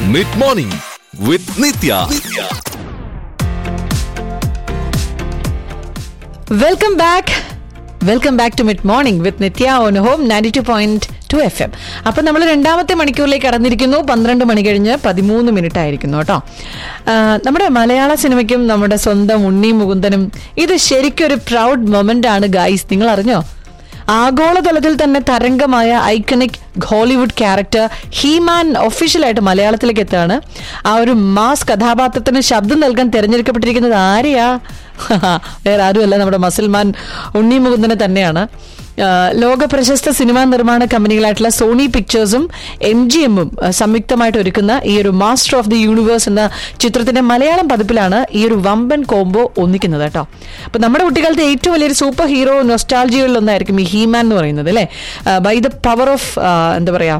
mid morning with Nithya welcome back welcome back to mid morning with Nithya on home ninety two point two F M അപ്പം നമ്മൾ രണ്ടാമത്തെ മണിക്കൂറിലേക്ക് കടന്നിരിക്കുന്നു പന്ത്രണ്ട് മണി കഴിഞ്ഞ് പതിമൂന്ന് minute ആയിരിക്കുന്നു കേട്ടോ ആ, നമ്മുടെ മലയാള സിനിമയ്ക്കും നമ്മുടെ സ്വന്തം ഉണ്ണി മുകുന്ദനും ഇത് ശരിക്കും ഒരു പ്രൗഡ് മൊമെന്റ് ആണ് ഗൈസ് നിങ്ങൾ അറിഞ്ഞോ ആഗോളതലത്തിൽ തന്നെ തരംഗമായ ഐക്കണിക് ഹോളിവുഡ് ക്യാരക്ടർ ഹീമാൻ ഒഫീഷ്യലായിട്ട് മലയാളത്തിലേക്ക് എത്തുകയാണ് ആ ഒരു മാസ് കഥാപാത്രത്തിന് ശബ്ദം നൽകാൻ തിരഞ്ഞെടുക്കപ്പെട്ടിരിക്കുന്നത് ആരെയാ വേറെ ആരുമല്ല നമ്മുടെ മസൽമാൻ ഉണ്ണി മുകുന്ദനെ തന്നെയാണ് ആ, ലോക പ്രശസ്ത സിനിമാ നിർമ്മാണ കമ്പനികളായിട്ടുള്ള സോണി പിക്ചേഴ്സും എം ജി എമ്മും സംയുക്തമായിട്ട് ഒരുക്കുന്ന ഈ ഒരു മാസ്റ്റർ ഓഫ് ദി യൂണിവേഴ്സ് എന്ന ചിത്രത്തിന്റെ മലയാളം പതിപ്പിലാണ് ഈ ഒരു വമ്പൻ കോംബോ ഒന്നിക്കുന്നത് കേട്ടോ അപ്പൊ നമ്മുടെ കുട്ടിക്കാലത്തെ ഏറ്റവും വലിയൊരു സൂപ്പർ ഹീറോ നൊസ്റ്റാൾജികളിൽ ഒന്നായിരിക്കും ഈ ഹീമാൻ എന്ന് പറയുന്നത് അല്ലേ ബൈ ദ പവർ ഓഫ് എന്താ പറയാ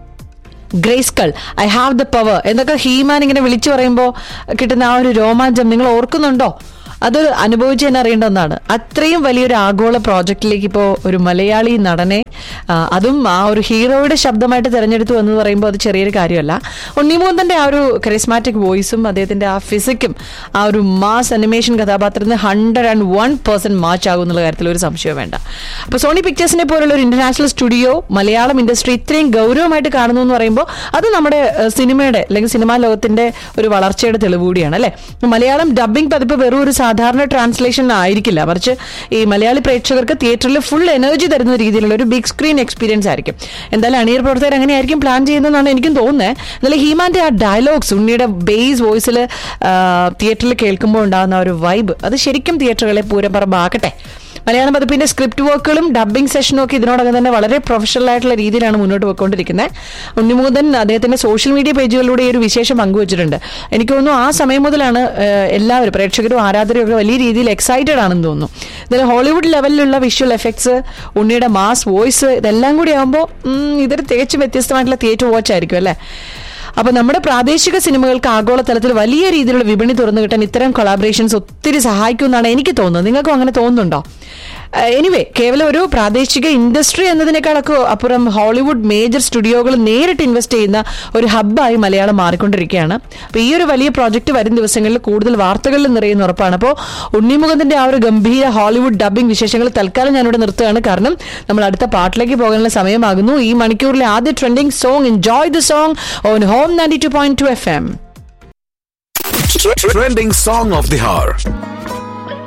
Grayskull I have the power എന്നൊക്കെ ഹീമാൻ ഇങ്ങനെ വിളിച്ചു പറയുമ്പോൾ കിട്ടുന്ന ആ ഒരു രോമാഞ്ചം നിങ്ങൾ ഓർക്കുന്നുണ്ടോ അത് അനുഭവിച്ച് തന്നെ അറിയേണ്ട ഒന്നാണ് അത്രയും വലിയൊരു ആഗോള പ്രോജക്റ്റിലേക്ക് ഇപ്പോൾ ഒരു മലയാളി നടനെ ആ, അതും ആ ഒരു ഹീറോയുടെ ശബ്ദമായിട്ട് തിരഞ്ഞെടുത്തു എന്ന് പറയുമ്പോൾ അത് ചെറിയൊരു കാര്യമല്ല ഉണ്ണിമൂന്തന്റെ ആ ഒരു കരിസ്മാറ്റിക് വോയിസും അദ്ദേഹത്തിന്റെ ആ ഫിസിക്കും ആ ഒരു മാസ് അനിമേഷൻ കഥാപാത്രത്തിന് hundred and one percent match ആകും എന്നുള്ള കാര്യത്തിൽ ഒരു സംശയവും വേണ്ട അപ്പൊ സോണി പിക്ചേഴ്സിനെ പോലുള്ള ഒരു ഇന്റർനാഷണൽ സ്റ്റുഡിയോ മലയാളം ഇൻഡസ്ട്രി ഇത്രയും ഗൗരവമായിട്ട് കാണുന്നു എന്ന് പറയുമ്പോൾ അത് നമ്മുടെ ഏഹ്, സിനിമയുടെ അല്ലെങ്കിൽ സിനിമാ ലോകത്തിന്റെ ഒരു വളർച്ചയുടെ തെളിവ് കൂടിയാണ് അല്ലെ മലയാളം ഡബിംഗ് പതിപ്പ് വെറും ഒരു സാധാരണ ട്രാൻസ്ലേഷൻ ആയിരിക്കില്ല മറിച്ച് ഈ മലയാളി പ്രേക്ഷകർക്ക് തിയേറ്ററിൽ ഫുൾ എനർജി തരുന്ന രീതിയിലുള്ള ഒരു ബിഗ് സ്ക്രീൻ എക്സ്പീരിയൻസ് ആയിരിക്കും എന്തായാലും അണിയർ പ്രവർത്തകർ അങ്ങനെയായിരിക്കും പ്ലാൻ ചെയ്യുന്നതെന്നാണ് എനിക്കും തോന്നുന്നത് എന്നാലും ഹീമാന്റെ ആ ഡയലോഗ്സ് ഉണ്ണിയുടെ ബേസ് വോയിസിൽ തിയേറ്ററിൽ കേൾക്കുമ്പോൾ ഉണ്ടാകുന്ന ആ ഒരു വൈബ് അത് ശരിക്കും തിയേറ്ററുകളെ പൂരം പറമ്പാക്കട്ടെ മലയാളം പതിപ്പിന്റെ സ്ക്രിപ്റ്റ് വർക്കുകളും ഡബ്ബിംഗ് സെഷനും ഒക്കെ ഇതിനോടകം തന്നെ വളരെ പ്രൊഫഷണൽ ആയിട്ടുള്ള രീതിയിലാണ് മുന്നോട്ട് പോയിക്കൊണ്ടിരിക്കുന്നത് ഉണ്ണിമുതൻ അദ്ദേഹത്തിന്റെ സോഷ്യൽ മീഡിയ പേജുകളിലൂടെ ഈ ഒരു വിശേഷം പങ്കുവച്ചിട്ടുണ്ട് എനിക്ക് തോന്നുന്നു ആ സമയം മുതലാണ് ഏഹ്, എല്ലാവരും പ്രേക്ഷകരും ആരാധകരും ഒക്കെ വലിയ രീതിയിൽ എക്സൈറ്റഡ് ആണെന്ന് തോന്നുന്നു ഇതിൽ ഹോളിവുഡ് ലെവലിലുള്ള വിഷ്വൽ എഫക്ട്സ് ഉണ്ണിയുടെ മാസ് വോയിസ് ഇതെല്ലാം കൂടി ആകുമ്പോൾ ഇതൊരു തികച്ചും വ്യത്യസ്തമായിട്ടുള്ള തിയേറ്റർ വാച്ച് ആയിരിക്കും അല്ലേ അപ്പൊ നമ്മുടെ പ്രാദേശിക സിനിമകൾക്ക് ആഗോളതലത്തിൽ വലിയ രീതിയിലുള്ള വിപണി തുറന്നു കിട്ടാൻ ഇത്തരം കൊളാബറേഷൻസ് ഒത്തിരി സഹായിക്കുമെന്നാണ് എനിക്ക് തോന്നുന്നത് നിങ്ങൾക്കും അങ്ങനെ തോന്നുന്നുണ്ടോ എനിവേ കേവലം ഒരു പ്രാദേശിക ഇൻഡസ്ട്രി എന്നതിനേക്കാളൊക്കെ അപ്പുറം ഹോളിവുഡ് മേജർ സ്റ്റുഡിയോകൾ നേരിട്ട് ഇൻവെസ്റ്റ് ചെയ്യുന്ന ഒരു ഹബ്ബായി മലയാളം മാറിക്കൊണ്ടിരിക്കുകയാണ് അപ്പൊ ഈ ഒരു വലിയ പ്രോജക്റ്റ് വരും ദിവസങ്ങളിൽ കൂടുതൽ വാർത്തകളിൽ നിറയുന്ന ഉറപ്പാണ് അപ്പോൾ ഉണ്ണിമുഖത്തിന്റെ ആ ഒരു ഗംഭീര ഹോളിവുഡ് ഡബിംഗ് വിശേഷങ്ങൾ തൽക്കാലം ഞാനിവിടെ നിർത്തുകയാണ് കാരണം നമ്മൾ അടുത്ത പാട്ടിലേക്ക് പോകാനുള്ള സമയമാകുന്നു ഈ മണിക്കൂറിലെ ആദ്യ trending song enjoy the song on home ninety two point two F M trending song of the hour